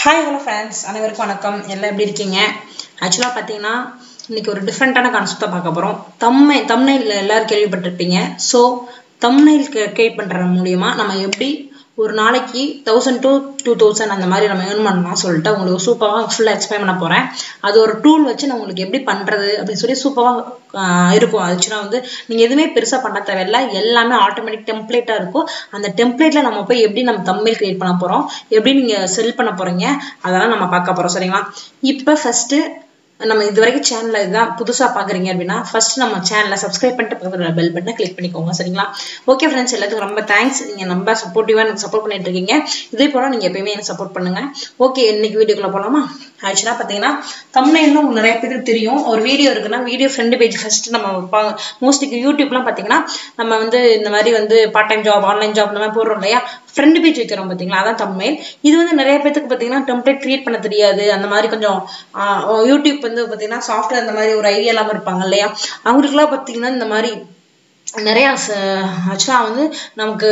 hi hello friends அனைவருக்கும் வணக்கம் எல்லாம் எப்படி இருக்கீங்க ஆக்சுவலாக பார்த்தீங்கன்னா இன்னைக்கு ஒரு டிஃப்ரெண்ட்டான கான்செப்டை பார்க்க போகிறோம் தம்மை தம்னையில் எல்லாரும் கேள்விப்பட்டிருப்பீங்க ஸோ தம்னைல் கிரியேட் பண்ணுற மூலியமா நம்ம எப்படி ஒரு நாளைக்கு தௌசண்ட் டு டூ தௌசண்ட் அந்த மாதிரி நம்ம ஏர்ன் பண்ணலாம் சொல்லிட்டு உங்களுக்கு சூப்பராக ஃபுல்லாக எக்ஸ்பிளைன் பண்ண போகிறேன் அது ஒரு டூல் வச்சு நான் உங்களுக்கு எப்படி பண்ணுறது அப்படின்னு சொல்லி சூப்பராக இருக்கும் ஆக்சுவலாக வந்து நீங்கள் எதுவுமே பெருசாக பண்ண தேவையில்ல எல்லாமே ஆட்டோமேட்டிக் டெம்ப்ளேட்டாக இருக்கும் அந்த டெம்ப்ளேட்டில் நம்ம போய் எப்படி நம்ம தம்மில் கிரியேட் பண்ண போகிறோம் எப்படி நீங்கள் செல் பண்ண போகிறீங்க அதெல்லாம் நம்ம பார்க்க போகிறோம் சரிங்களா இப்போ ஃபஸ்ட்டு நம்ம இது வரைக்கும் சேனல்ல இதுதான் புதுசா பாக்குறீங்க அப்படின்னா ஃபர்ஸ்ட் நம்ம சேனலை சப்ஸ்கிரைப் பண்ணிட்டு பக்கத்துல பெல் பட்டனை கிளிக் பண்ணிக்கோங்க சரிங்களா ஓகே ஃப்ரெண்ட்ஸ் எல்லாத்துக்கும் ரொம்ப தேங்க்ஸ் நீங்க ரொம்ப சப்போர்ட்டிவா எனக்கு சப்போர்ட் பண்ணிட்டு இருக்கீங்க இதே போல நீங்க எப்பயுமே எனக்கு சப்போர்ட் பண்ணுங்க ஓகே இன்னைக்கு வீடியோக்குள்ள போலாமா ஆக்சுவலா பாத்தீங்கன்னா தமிழ்னு நிறைய பேருக்கு தெரியும் ஒரு வீடியோ இருக்குன்னா வீடியோ ஃப்ரெண்ட் பேஜ் ஃபர்ஸ்ட் நம்ம வைப்பாங்க மோஸ்ட்லி யூடியூப்லாம் பாத்தீங்கன்னா நம்ம வந்து இந்த மாதிரி வந்து part time job online job இந்த மாதிரி போடுறோம் இல்லையா ஃப்ரெண்ட் பேஜ் வைக்கிறோம் பார்த்தீங்களா அதான் தமிழ் இது வந்து நிறைய பேத்துக்கு பார்த்தீங்கன்னா டெம்ப்ளேட் கிரியேட் பண்ண தெரியாது அந்த மாதிரி கொஞ்சம் யூடியூப் வந்து பார்த்தீங்கன்னா சாஃப்ட்வேர் இந்த மாதிரி ஒரு ஐடியா இல்லாமல் இருப்பாங்க இல்லையா அவங்களுக்குலாம் பார்த்தீங்கன்னா இந்த மாதிரி நிறையா ஆக்சுவலாக வந்து நமக்கு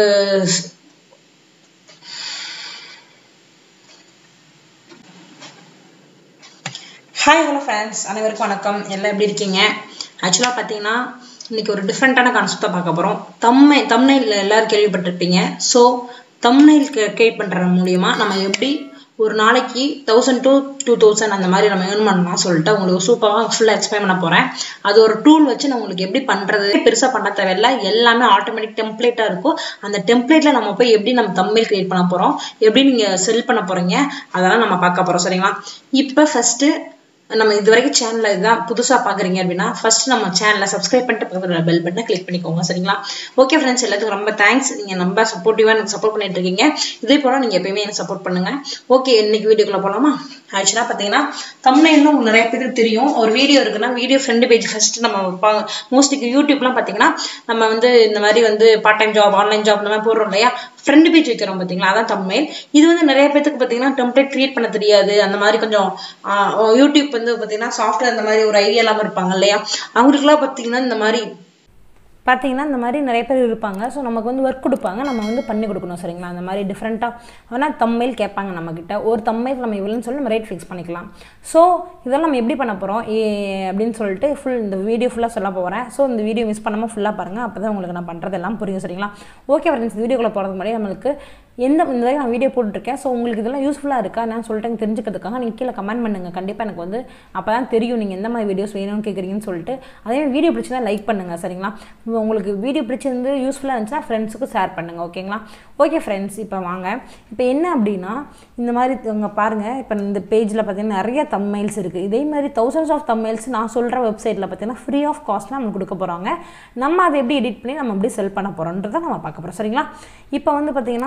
ஹாய் ஹலோ ஃப்ரெண்ட்ஸ் அனைவருக்கும் வணக்கம் எல்லாம் எப்படி இருக்கீங்க ஆக்சுவலாக பார்த்தீங்கன்னா இன்னைக்கு ஒரு டிஃப்ரெண்ட்டான கான்செப்டை பார்க்க போகிறோம் தம்மை தம்னையில் எல்லாரும் கேள்விப்பட்டிருப்பீங்க ஸோ தம்னைல் கிரியேட் பண்ணுற மூலியமா நம்ம எப்படி ஒரு நாளைக்கு தௌசண்ட் டு டூ தௌசண்ட் அந்த மாதிரி நம்ம ஏர்ன் பண்ணலாம் சொல்லிட்டு உங்களுக்கு சூப்பராக ஃபுல்லாக எக்ஸ்பிளைன் பண்ண போகிறேன் அது ஒரு டூல் வச்சு நான் உங்களுக்கு எப்படி பண்ணுறது பெருசாக பண்ண தேவையில்ல எல்லாமே ஆட்டோமேட்டிக் டெம்ப்ளேட்டாக இருக்கும் அந்த டெம்ப்ளேட்டில் நம்ம போய் எப்படி நம்ம தமிழ் கிரியேட் பண்ண போகிறோம் எப்படி நீங்கள் செல் பண்ண போகிறீங்க அதெல்லாம் நம்ம பார்க்க போகிறோம் சரிங்களா இப்போ ஃபஸ்ட்டு நம்ம இது வரைக்கும் சேனல்ல இதுதான் புதுசா பாக்குறீங்க அப்படின்னா ஃபர்ஸ்ட் நம்ம சேனலை சப்ஸ்கிரைப் பண்ணிட்டு பக்கத்துல பெல் பட்டனை கிளிக் பண்ணிக்கோங்க சரிங்களா ஓகே ஃப்ரெண்ட்ஸ் எல்லாத்துக்கும் ரொம்ப தேங்க்ஸ் நீங்க ரொம்ப சப்போர்ட்டிவா எனக்கு சப்போர்ட் பண்ணிட்டு இருக்கீங்க இதே போல நீங்க எப்பயுமே எனக்கு சப்போர்ட் பண்ணுங்க ஓகே இன்னைக்கு வீடியோக்குள்ள போலாமா ஆக்சுவலா பாத்தீங்கன்னா தமிழ்னு நிறைய பேருக்கு தெரியும் ஒரு வீடியோ இருக்குன்னா வீடியோ ஃப்ரெண்ட் பேஜ் ஃபர்ஸ்ட் நம்ம வைப்பாங்க மோஸ்ட்லி யூடியூப்லாம் பாத்தீங்கன்னா நம்ம வந்து இந்த மாதிரி வந்து part time job online job இந்த மாதிரி போடுறோம் இல்லையா ஃப்ரெண்ட் பேஜ் வைக்கிறோம் பார்த்தீங்களா அதான் தமிழ் இது வந்து நிறைய பேத்துக்கு பார்த்தீங்கன்னா டெம்ப்ளேட் கிரியேட் பண்ண தெரியாது அந்த மாதிரி கொஞ்சம் யூடியூப் வந்து பார்த்தீங்கன்னா சாஃப்ட்வேர் இந்த மாதிரி ஒரு ஐடியா இல்லாமல் இருப்பாங்க இல்லையா அவங்களுக்குலாம் பார்த்தீங்கன்னா இந்த மாதிரி பார்த்தீங்கன்னா இந்த மாதிரி நிறைய பேர் இருப்பாங்க ஸோ நமக்கு வந்து ஒர்க் கொடுப்பாங்க நம்ம வந்து பண்ணி கொடுக்கணும் சரிங்களா அந்த மாதிரி டிஃப்ரெண்ட்டாக ஆனால் தம்மைல் கேட்பாங்க நம்மக்கிட்ட ஒரு தம்மைல் நம்ம இவ்வளோன்னு சொல்லி நம்ம ரேட் ஃபிக்ஸ் பண்ணிக்கலாம் ஸோ இதெல்லாம் நம்ம எப்படி பண்ண போகிறோம் ஏ அப்படின்னு சொல்லிட்டு ஃபுல் இந்த வீடியோ ஃபுல்லாக சொல்ல போகிறேன் ஸோ இந்த வீடியோ மிஸ் பண்ணாமல் ஃபுல்லாக பாருங்கள் அப்போ தான் உங்களுக்கு நான் பண்ணுறதெல்லாம் புரியும் சரிங்களா ஓகே ஃப்ரெண்ட்ஸ் இந்த வீடியோக்குள்ளே போகிறதுக்கு முன்னாடி நம்மளுக்கு எந்த இந்த வரைக்கும் நான் வீடியோ போட்டுருக்கேன் ஸோ உங்களுக்கு இதெல்லாம் யூஸ்ஃபுல்லாக இருக்கா நான் சொல்லிட்டேன் தெரிஞ்சுக்கிறதுக்காக நீங்கள் கீழே கமெண்ட் பண்ணுங்கள் கண்டிப்பாக எனக்கு வந்து அப்போ தான் தெரியும் நீங்கள் எந்த மாதிரி வீடியோஸ் வேணும்னு கேட்குறீங்கன்னு சொல்லிட்டு அதே மாதிரி வீடியோ பிடிச்சதா லைக் பண்ணுங்கள் சரிங்களா உங்களுக்கு வீடியோ பிடிச்சிருந்து யூஸ்ஃபுல்லாக இருந்துச்சுன்னா ஃப்ரெண்ட்ஸுக்கு ஷேர் பண்ணுங்கள் ஓகேங்களா ஓகே ஃப்ரெண்ட்ஸ் இப்போ வாங்க இப்போ என்ன அப்படின்னா இந்த மாதிரி இங்கே பாருங்கள் இப்போ இந்த பேஜில் பார்த்தீங்கன்னா நிறைய தம்மைல்ஸ் இருக்குது இதே மாதிரி தௌசண்ட்ஸ் ஆஃப் தம்மைல்ஸ் நான் சொல்கிற வெப்சைட்டில் பார்த்தீங்கன்னா ஃப்ரீ ஆஃப் காஸ்ட்லாம் நம்மளுக்கு கொடுக்க போகிறாங்க நம்ம அதை எப்படி எடிட் பண்ணி நம்ம எப்படி செல் பண்ண போகிறோன்றதை நம்ம பார்க்க போகிறோம் சரிங்களா இப்போ வந்து பார்த்தீங்கன்னா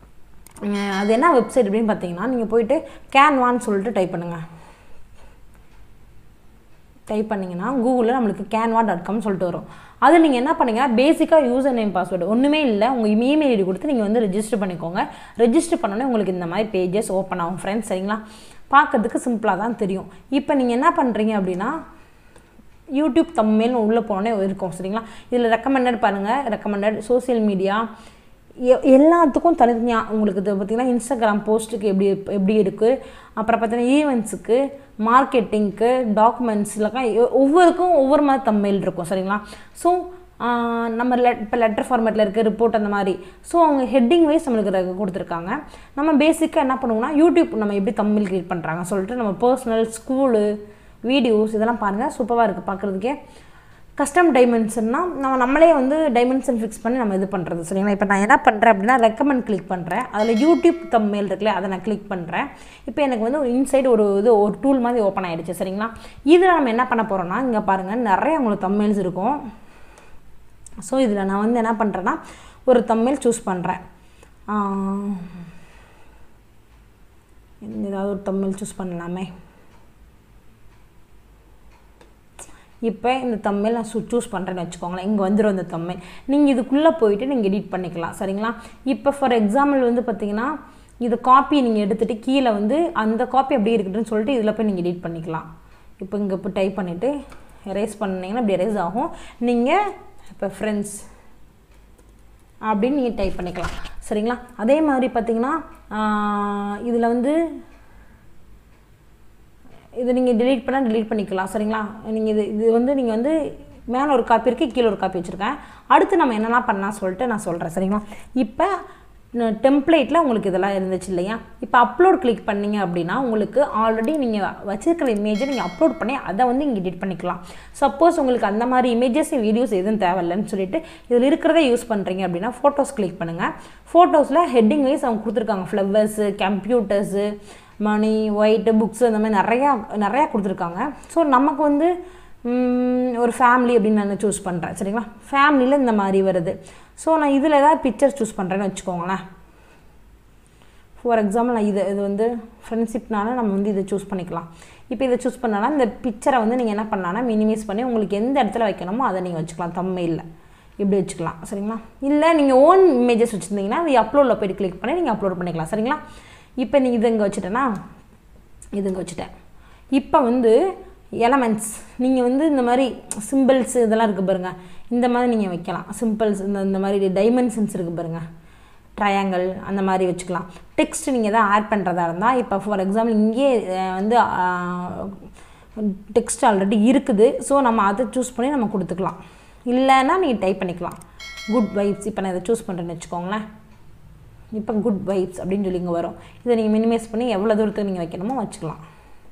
அது என்ன வெப்சைட் அப்படின்னு பார்த்தீங்கன்னா நீங்கள் போயிட்டு கேன்வான்னு சொல்லிட்டு டைப் பண்ணுங்கள் டைப் பண்ணிங்கன்னா கூகுளில் நம்மளுக்கு கேன்வா டாட் காம் சொல்லிட்டு வரும் அது நீங்கள் என்ன பண்ணீங்கன்னா பேசிக்காக யூசர் நேம் பாஸ்வேர்டு ஒன்றுமே இல்லை உங்கள் இமெயில் ஐடி கொடுத்து நீங்கள் வந்து ரெஜிஸ்டர் பண்ணிக்கோங்க ரெஜிஸ்டர் பண்ணோன்னே உங்களுக்கு இந்த மாதிரி பேஜஸ் ஓப்பன் ஆகும் ஃப்ரெண்ட்ஸ் சரிங்களா பார்க்கறதுக்கு சிம்பிளாக தான் தெரியும் இப்போ நீங்கள் என்ன பண்ணுறீங்க அப்படின்னா யூடியூப் தம்ಮೇல்னு உள்ளே போனோன்னே இருக்கும் சரிங்களா இதில் ரெக்கமெண்டட் பாருங்கள் ரெக்கமெண்டட் சோசியல் மீடியா எல்லாத்துக்கும் தனித்தனியாக உங்களுக்கு இது பார்த்திங்கன்னா இன்ஸ்டாகிராம் போஸ்ட்டுக்கு எப்படி எப்படி இருக்குது அப்புறம் பார்த்தீங்கன்னா ஈவெண்ட்ஸுக்கு மார்க்கெட்டிங்க்கு டாக்குமெண்ட்ஸ்லலாம் ஒவ்வொருக்கும் ஒவ்வொரு மாதிரி தம்மையில் இருக்கும் சரிங்களா ஸோ நம்ம லெட் இப்போ லெட்டர் ஃபார்மேட்டில் இருக்குது ரிப்போர்ட் அந்த மாதிரி ஸோ அவங்க ஹெட்டிங் வைஸ் நம்மளுக்கு கொடுத்துருக்காங்க நம்ம பேசிக்காக என்ன பண்ணுவோம்னா யூடியூப் நம்ம எப்படி தமிழ் கிரியேட் பண்ணுறாங்க சொல்லிட்டு நம்ம பர்சனல் ஸ்கூலு வீடியோஸ் இதெல்லாம் பாருங்கள் சூப்பராக இருக்குது பார்க்குறதுக்கே கஸ்டம் டைமென்ஷன்னா நம்ம நம்மளே வந்து டைமென்ஷன் ஃபிக்ஸ் பண்ணி நம்ம இது பண்ணுறது சரிங்களா இப்போ நான் என்ன பண்ணுறேன் அப்படின்னா ரெக்கமெண்ட் கிளிக் பண்ணுறேன் அதில் யூடியூப் தம்மெயில் இருக்குல்ல அதை நான் கிளிக் பண்ணுறேன் இப்போ எனக்கு வந்து ஒரு இன்சைடு ஒரு இது ஒரு டூல் மாதிரி ஓப்பன் ஆகிடுச்சு சரிங்களா இதில் நம்ம என்ன பண்ண போகிறோம்னா இங்கே பாருங்கள் நிறைய உங்களுக்கு தம்மெயில்ஸ் இருக்கும் ஸோ இதில் நான் வந்து என்ன பண்ணுறேன்னா ஒரு தம்மெயில் சூஸ் பண்ணுறேன் ஏதாவது ஒரு தம்மெயில் சூஸ் பண்ணலாமே இப்போ இந்த தமிழ் நான் சூஸ் பண்ணுறேன்னு வச்சுக்கோங்களேன் இங்கே வந்துடும் இந்த தமிழ் நீங்கள் இதுக்குள்ளே போயிட்டு நீங்கள் எடிட் பண்ணிக்கலாம் சரிங்களா இப்போ ஃபார் எக்ஸாம்பிள் வந்து பார்த்தீங்கன்னா இது காப்பி நீங்கள் எடுத்துகிட்டு கீழே வந்து அந்த காப்பி அப்படியே இருக்குதுன்னு சொல்லிட்டு இதில் போய் நீங்கள் எடிட் பண்ணிக்கலாம் இப்போ இங்கே இப்போ டைப் பண்ணிவிட்டு எரேஸ் பண்ணிங்கன்னா இப்படி எரேஸ் ஆகும் நீங்கள் இப்போ ஃப்ரெண்ட்ஸ் அப்படின்னு நீங்கள் டைப் பண்ணிக்கலாம் சரிங்களா அதே மாதிரி பார்த்தீங்கன்னா இதில் வந்து இது நீங்கள் delete பண்ணால் delete பண்ணிக்கலாம் சரிங்களா நீங்கள் இது இது வந்து நீங்கள் வந்து மேலே ஒரு காப்பி இருக்குது கீழே ஒரு காப்பி வச்சுருக்கேன் அடுத்து நம்ம என்னெல்லாம் பண்ணலாம் சொல்லிட்டு நான் சொல்கிறேன் சரிங்களா இப்போ டெம்ப்ளேட்டில் உங்களுக்கு இதெல்லாம் இருந்துச்சு இல்லையா இப்போ அப்லோட் கிளிக் பண்ணீங்க அப்படின்னா உங்களுக்கு ஆல்ரெடி நீங்கள் வச்சிருக்கிற இமேஜை நீங்கள் அப்லோட் பண்ணி அதை வந்து இங்கே எடிட் பண்ணிக்கலாம் சப்போஸ் உங்களுக்கு அந்த மாதிரி இமேஜஸ் வீடியோஸ் எதுவும் தேவையில்லைன்னு சொல்லிட்டு இதில் இருக்கிறத யூஸ் பண்ணுறீங்க அப்படின்னா ஃபோட்டோஸ் கிளிக் பண்ணுங்கள் ஃபோட்டோஸில் ஹெட்டிங் வைஸ் அவங்க கொடுத்துருக்காங்க flowers computers money white books அந்த மாதிரி நிறையா நிறையா கொடுத்துருக்காங்க ஸோ நமக்கு வந்து ம், ஒரு ஃபேமிலி அப்படின்னு நான் சூஸ் பண்ணுறேன் சரிங்களா ஃபேமிலியில் இந்த மாதிரி வருது ஸோ நான் இதில் ஏதாவது பிக்சர் சூஸ் பண்ணுறேன்னு வச்சுக்கோங்களேன் ஃபார் எக்ஸாம்பிள் நான் இது இது வந்து ஃப்ரெண்ட்ஷிப்னால நம்ம வந்து இதை சூஸ் பண்ணிக்கலாம் இப்போ இதை சூஸ் பண்ணாலும் இந்த பிக்சரை வந்து நீங்கள் என்ன பண்ணலாம்னா மினிமைஸ் பண்ணி உங்களுக்கு எந்த இடத்துல வைக்கணுமோ அதை நீங்கள் வச்சுக்கலாம் தம்மையில் இப்படி வச்சுக்கலாம் சரிங்களா இல்லை நீங்கள் ஓன் இமேஜஸ் வச்சுருந்தீங்கன்னா அது அப்லோடில் போய்ட்டு கிளிக் பண்ணி நீங்கள் அப்லோட் பண்ணிக்கலாம் சரிங்களா இப்போ நீ இது இங்கே வச்சுட்டேன்னா இது இங்கே வச்சுட்டேன் இப்போ வந்து எலமெண்ட்ஸ் நீங்கள் வந்து இந்த மாதிரி சிம்பிள்ஸ் இதெல்லாம் இருக்குது பாருங்கள் இந்த மாதிரி நீங்கள் வைக்கலாம் சிம்பிள்ஸ் இந்த இந்த மாதிரி டைமென்ஷன்ஸ் இருக்குது பாருங்கள் ட்ரையாங்கிள் அந்த மாதிரி வச்சுக்கலாம் டெக்ஸ்ட் நீங்கள் எதாவது ஆட் பண்ணுறதா இருந்தால் இப்போ ஃபார் எக்ஸாம்பிள் இங்கே அஹ், வந்து டெக்ஸ்ட் ஆல்ரெடி இருக்குது ஸோ நம்ம அதை சூஸ் பண்ணி நம்ம கொடுத்துக்கலாம் இல்லைன்னா நீங்கள் டைப் பண்ணிக்கலாம் குட் வைப்ஸ் இப்போ நான் இதை சூஸ் பண்ணுறேன்னு வச்சுக்கோங்களேன் இப்போ குட் வைப்ஸ் அப்படின்னு சொல்லி இங்கே வரும் இதை நீங்கள் மினிமைஸ் பண்ணி எவ்வளோ தூரத்துக்கு நீங்கள் வைக்கணுமோ வச்சுக்கலாம்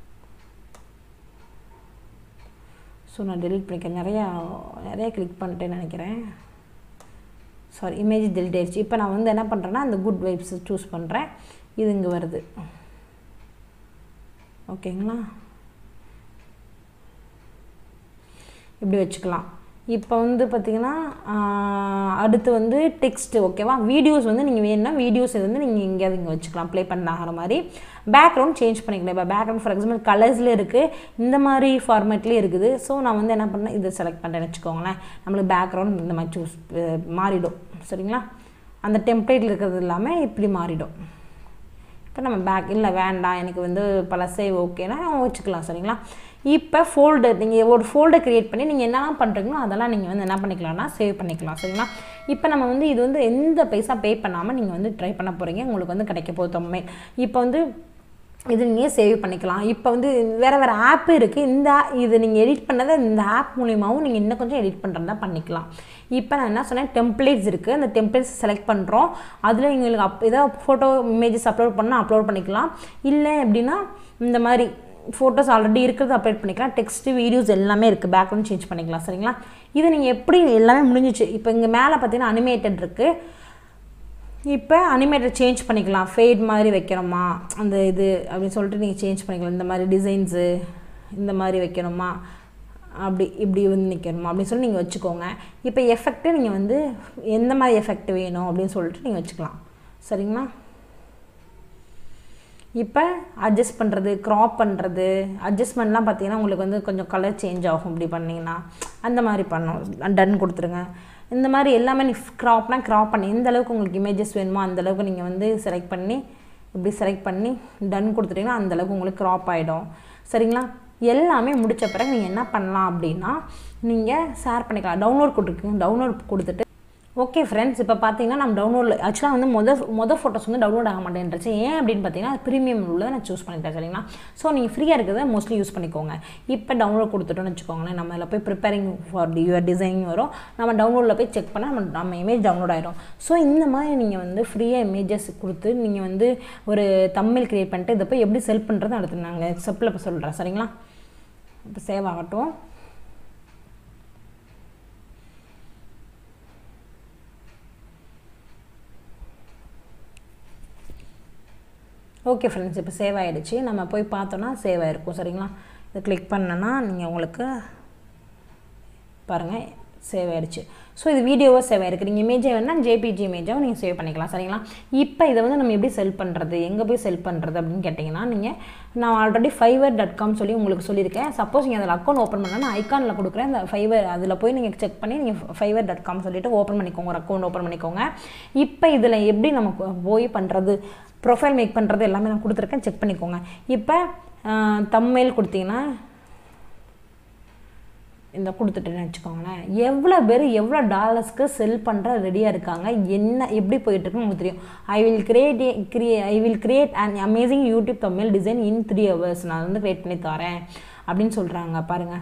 ஸோ நான் டெலிட் பண்ணிக்கிறேன் நிறையா நிறையா கிளிக் பண்ணிட்டேன்னு நினைக்கிறேன் சாரி இமேஜ் டெலிட் ஆயிடுச்சு இப்போ நான் வந்து என்ன பண்ணுறேன்னா அந்த குட் வைப்ஸ் சூஸ் பண்ணுறேன் இது இங்கே வருது ஓகேங்களா இப்படி வச்சுக்கலாம் இப்போ வந்து பார்த்திங்கன்னா ஆஹ், அடுத்து வந்து டெக்ஸ்ட் ஓகேவா வீடியோஸ் வந்து நீங்கள் வேணும்னா வீடியோஸ் இது வந்து நீங்கள் எங்கேயாவது இங்கே வச்சுக்கலாம் ப்ளே பண்ண ஆகிற மாதிரி பேக்ரவுண்ட் சேஞ்ச் பண்ணிக்கலாம் இப்போ பேக்ரவுண்ட் ஃபார் எக்ஸாம்பிள் கலர்ஸில் இருக்குது இந்த மாதிரி ஃபார்மேட்லேயே இருக்குது ஸோ நான் வந்து என்ன பண்ணேன் இதை செலக்ட் பண்ணுறேன்னு வச்சுக்கோங்களேன் நம்மளுக்கு பேக்ரவுண்ட் இந்த மாதிரி சூஸ் மாறிடும் சரிங்களா அந்த டெம்ப்ளேட்டில் இருக்கிறது இல்லாமல் இப்படி மாறிடும் இப்போ நம்ம பேக் இல்லை வேண்டாம் எனக்கு வந்து பழசே ஓகேனா வச்சுக்கலாம் சரிங்களா இப்போ ஃபோல்டர் நீங்கள் ஒரு ஃபோல்டர் க்ரியேட் பண்ணி நீங்கள் என்னெல்லாம் பண்ணுறீங்களோ அதெல்லாம் நீங்கள் வந்து என்ன பண்ணிக்கலாம்னா சேவ் பண்ணிக்கலாம் சரிங்களா இப்போ நம்ம வந்து இது வந்து எந்த பைசா பே பண்ணாமல் நீங்கள் வந்து ட்ரை பண்ண போகிறீங்க உங்களுக்கு வந்து கிடைக்க போகுது தொம்மை இப்போ வந்து இது நீங்கள் சேவ் பண்ணிக்கலாம் இப்போ வந்து வேறு வேறு ஆப் இருக்குது இந்த a- இது நீங்கள் எடிட் பண்ணதை இந்த ஆப் மூலியமாகவும் நீங்கள் இன்னும் கொஞ்சம் எடிட் பண்ணுறதா பண்ணிக்கலாம் இப்போ நான் என்ன சொன்னேன் டெம்ப்ளேட்ஸ் இருக்குது அந்த டெம்ப்ளேட்ஸ் செலக்ட் பண்ணுறோம் அதில் எங்களுக்கு அப் ஏதாவது ஃபோட்டோ இமேஜஸ் அப்லோட் பண்ணால் அப்லோட் பண்ணிக்கலாம் இல்லை எப்படின்னா இந்த மாதிரி ஃபோட்டோஸ் ஆல்ரெடி இருக்கிறது அப்லோட் பண்ணிக்கலாம் டெக்ஸ்ட்டு வீடியோஸ் எல்லாமே இருக்குது பேக்ரவுண்ட் சேஞ்ச் பண்ணிக்கலாம் சரிங்களா இது நீங்கள் எப்படி எல்லாமே முடிஞ்சிச்சு இப்போ இங்கே மேலே பார்த்தீங்கன்னா அனிமேட்டட் இருக்குது இப்போ அனிமேட்டட் சேஞ்ச் பண்ணிக்கலாம் ஃபேட் மாதிரி வைக்கணுமா அந்த இது அப்படின்னு சொல்லிட்டு நீங்கள் சேஞ்ச் பண்ணிக்கலாம் இந்த மாதிரி டிசைன்ஸு இந்த மாதிரி வைக்கணுமா அப்படி இப்படி வந்து நிற்கணுமா அப்படின்னு சொல்லி நீங்கள் வச்சுக்கோங்க இப்போ எஃபெக்ட்டு நீங்கள் வந்து எந்த மாதிரி எஃபெக்ட் வேணும் அப்படின்னு சொல்லிட்டு நீங்கள் வச்சுக்கலாம் சரிங்களா இப்போ அட்ஜஸ்ட் பண்ணுறது க்ராப் பண்ணுறது அட்ஜஸ்ட்மெண்ட்லாம் பார்த்தீங்கன்னா உங்களுக்கு வந்து கொஞ்சம் கலர் சேஞ்ச் ஆகும் இப்படி பண்ணிங்கன்னா அந்த மாதிரி பண்ணணும் டன் கொடுத்துருங்க இந்த மாதிரி எல்லாமே நீ க்ராப்னா க்ராப் பண்ணி எந்த அளவுக்கு உங்களுக்கு இமேஜஸ் வேணுமோ அந்த அளவுக்கு நீங்கள் வந்து செலக்ட் பண்ணி இப்படி செலக்ட் பண்ணி டன் கொடுத்துட்டிங்கன்னா அந்த அளவுக்கு உங்களுக்கு க்ராப் ஆகிடும் சரிங்களா எல்லாமே முடிச்ச பிறகு நீங்கள் என்ன பண்ணலாம் அப்படின்னா நீங்கள் ஷேர் பண்ணிக்கலாம் டவுன்லோட் கொடுத்துருக்கீங்க டவுன்லோட் கொடுத்துட்டு ஓகே ஃப்ரெண்ட்ஸ் இப்போ பார்த்தீங்கன்னா நம்ம டவுன்லோட் ஆக்சுவலாக வந்து மொதல் மொதல் ஃபோட்டோஸ் வந்து டவுன்லோட் ஆக மாட்டேன்ருச்சு ஏன் அப்படின்னு பார்த்தீங்கன்னா ப்ரீமியம் உள்ளதை நான் சூஸ் பண்ணிட்டேன் சரிங்களா ஸோ நீங்கள் ஃப்ரீயாக இருக்கிறத மோஸ்ட்லி யூஸ் பண்ணிக்கோங்க இப்போ டவுன்லோட் கொடுத்துட்டோம்னு வச்சுக்கோங்களேன் நம்ம இதில் போய் ப்ரிப்பேரிங் ஃபார் யுவர் டிசைனிங் வரும் நம்ம டவுன்லோடில் போய் செக் பண்ணால் நம்ம நம்ம இமேஜ் டவுன்லோட் ஆயிடும் ஸோ இந்த மாதிரி நீங்கள் வந்து ஃப்ரீயாக இமேஜஸ் கொடுத்து நீங்கள் வந்து ஒரு தமிழ் க்ரியேட் பண்ணிட்டு இதை போய் எப்படி செல் பண்ணுறது அடுத்து நாங்கள் ஸ்டெப்பில் இப்போ சொல்கிறேன் சரிங்களா இப்போ சேவ் ஆகட்டும் ஓகே ஃப்ரெண்ட்ஸ் இப்போ சேவ் ஆகிடுச்சு நம்ம போய் பார்த்தோன்னா சேவ் ஆகிருக்கும் சரிங்களா இதை கிளிக் பண்ணனா நீங்கள் உங்களுக்கு பாருங்கள் சேவ் ஆயிடுச்சு ஸோ இது வீடியோவாக சேவ் ஆயிருக்கு நீங்கள் இமேஜை வேணால் ஜேபிஜி இமேஜாகவும் நீங்கள் சேவ் பண்ணிக்கலாம் சரிங்களா இப்போ இதை வந்து நம்ம எப்படி செல் பண்ணுறது எங்கே போய் செல் பண்ணுறது அப்படின்னு கேட்டிங்கன்னா நீங்கள் நான் ஆல்ரெடி ஃபைவர் டாட் காம் சொல்லி உங்களுக்கு சொல்லியிருக்கேன் சப்போஸ் நீங்கள் அதில் அக்கௌண்ட் ஓப்பன் பண்ணால் நான் ஐக்கானில் கொடுக்குறேன் அந்த ஃபைவர் அதில் போய் நீங்கள் செக் பண்ணி நீங்கள் ஃபைவர் டாட் காம் சொல்லிட்டு ஓப்பன் பண்ணிக்கோங்க ஒரு அக்கௌண்ட் ஓப்பன் பண்ணிக்கோங்க இப்போ இதில் எப்படி நம்ம போய் பண்ணுறது ப்ரொஃபைல் மேக் பண்ணுறது எல்லாமே நான் கொடுத்துருக்கேன் செக் பண்ணிக்கோங்க இப்போ தம்மெயில் கொடுத்தீங்கன்னா இந்த கொடுத்துட்டேன்னு வச்சுக்கோங்களேன் எவ்வளோ பேர் எவ்வளோ டாலர்ஸ்க்கு செல் பண்ணுற ரெடியாக இருக்காங்க என்ன எப்படி போயிட்டுருக்குன்னு உங்களுக்கு தெரியும் ஐ வில் கிரியேட் கிரியே I will create and amazing YouTube Tamil design in three hours நான் வந்து கிரியேட் பண்ணி தரேன் அப்படின்னு சொல்கிறாங்க பாருங்கள்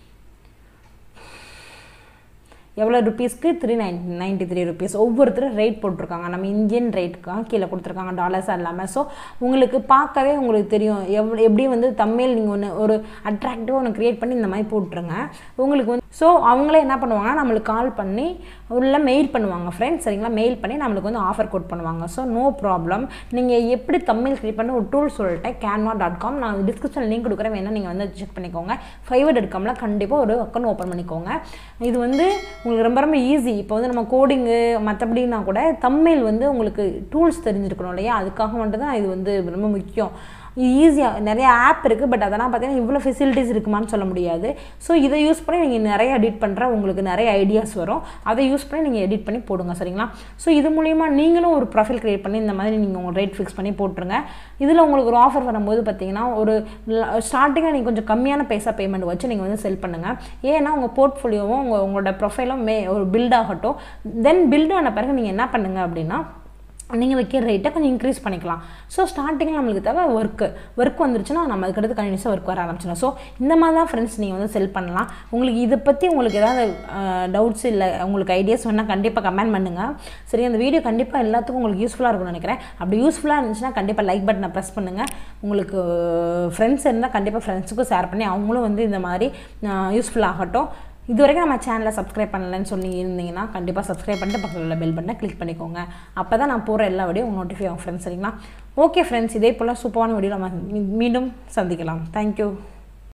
எவ்வளோ ருபீஸ்க்கு three nine ninety three rupees ஒவ்வொருத்தரும் ரேட் போட்டிருக்காங்க நம்ம இந்தியன் ரேட்டுக்காக கீழே கொடுத்துருக்காங்க டாலர்ஸ் இல்லாமல் ஸோ உங்களுக்கு பார்க்கவே உங்களுக்கு தெரியும் எவ் எப்படி வந்து தமிழ் நீங்கள் ஒன்று ஒரு அட்ராக்டிவாக ஒன்று க்ரியேட் பண்ணி இந்த மாதிரி போட்டுருங்க உங்களுக்கு வந்து ஸோ அவங்களே என்ன பண்ணுவாங்கன்னா நம்மளுக்கு கால் பண்ணி உள்ள மெயில் பண்ணுவாங்க ஃப்ரெண்ட்ஸ் சரிங்களா மெயில் பண்ணி நம்மளுக்கு வந்து ஆஃபர் கோட் பண்ணுவாங்க ஸோ நோ ப்ராப்ளம் நீங்கள் எப்படி தமிழ் க்ரியேட் பண்ண ஒரு டூல் சொல்லிட்டேன் கேன்வா டாட் காம் நான் டிஸ்கிரிப்ஷன் லிங்க் கொடுக்குறேன் வேணால் நீங்கள் வந்து செக் பண்ணிக்கோங்க ஃபைவர் டாட் காமில் கண்டிப்பாக ஒரு அக்கௌண்ட் ஓப்பன் பண்ணிக்கோங்க இது வந்து உங்களுக்கு ரொம்ப ரொம்ப ஈஸி இப்போ வந்து நம்ம கோடிங்கு மற்றபடினா கூட தமிழ் வந்து உங்களுக்கு டூல்ஸ் தெரிஞ்சிருக்கணும் இல்லையா அதுக்காக மட்டும் தான் இது வந்து ரொம்ப முக்கியம் இது ஈஸியாக நிறைய ஆப் இருக்குது பட் அதெல்லாம் பார்த்தீங்கன்னா இவ்வளோ ஃபெசிலிட்டிஸ் இருக்குமான்னு சொல்ல முடியாது ஸோ இதை யூஸ் பண்ணி நீங்கள் நிறைய எடிட் பண்ணுற உங்களுக்கு நிறைய ஐடியாஸ் வரும் அதை யூஸ் பண்ணி நீங்கள் எடிட் பண்ணி போடுங்க சரிங்களா ஸோ இது மூலிமா நீங்களும் ஒரு ப்ரொஃபைல் க்ரியேட் பண்ணி இந்த மாதிரி நீங்கள் உங்கள் ரேட் ஃபிக்ஸ் பண்ணி போட்டுருங்க இதில் உங்களுக்கு ஒரு ஆஃபர் வரும்போது பார்த்தீங்கன்னா ஒரு ஸ்டார்டிங்கில் நீங்கள் கொஞ்சம் கம்மியான பைசா பேமெண்ட் வச்சு நீங்கள் வந்து செல் பண்ணுங்கள் ஏன்னா உங்கள் போர்ட்ஃபோலியோவும் உங்கள் உங்களோட ப்ரொஃபைலும் மே ஒரு பில்ட் ஆகட்டும் தென் பில்ட் ஆன பிறகு நீங்கள் என்ன பண்ணுங்க அப்படின்னா நீங்கள் வைக்கிற ரேட்டை கொஞ்சம் இன்க்ரீஸ் பண்ணிக்கலாம் ஸோ ஸ்டார்டிங்கில் நம்மளுக்கு தேவை ஒர்க்கு ஒர்க் வந்துருச்சுன்னா நம்ம அதுக்கடுத்து கண்டினியூஸாக ஒர்க் வர ஆரம்பிச்சிடும் ஸோ இந்த மாதிரி தான் ஃப்ரெண்ட்ஸ் நீங்கள் வந்து செல் பண்ணலாம் உங்களுக்கு இதை பற்றி உங்களுக்கு ஏதாவது டவுட்ஸ் இல்லை உங்களுக்கு ஐடியாஸ் வேணால் கண்டிப்பாக கமெண்ட் பண்ணுங்கள் சரி அந்த வீடியோ கண்டிப்பாக எல்லாத்துக்கும் உங்களுக்கு யூஸ்ஃபுல்லாக இருக்கும்னு நினைக்கிறேன் அப்படி யூஸ்ஃபுல்லாக இருந்துச்சுன்னா கண்டிப்பாக லைக் பட்டனை ப்ரெஸ் பண்ணுங்கள் உங்களுக்கு ஃப்ரெண்ட்ஸ் இருந்தால் கண்டிப்பாக ஃப்ரெண்ட்ஸுக்கும் ஷேர் பண்ணி அவங்களும் வந்து இந்த மாதிரி யூஸ்ஃபுல் ஆகட்டும் இது வரைக்கும் நம்ம சேனலை சப்ஸ்கிரைப் பண்ணலன்னு சொல்லி இருந்தீங்கன்னா கண்டிப்பாக சப்ஸ்கிரைப் பண்ணிட்டு பக்கத்தில் உள்ள பெல் பட்டனை கிளிக் பண்ணிக்கோங்க அப்போ தான் நான் போகிற எல்லா வீடியோ உங்களுக்கு நோட்டிஃபை ஆகும் ஃப்ரெண்ட்ஸ் சரிங்களா ஓகே ஃப்ரெண்ட்ஸ் இதே போல் சூப்பரான வீடியோ நம்ம மீண்டும் சந்திக்கலாம் தேங்க்யூ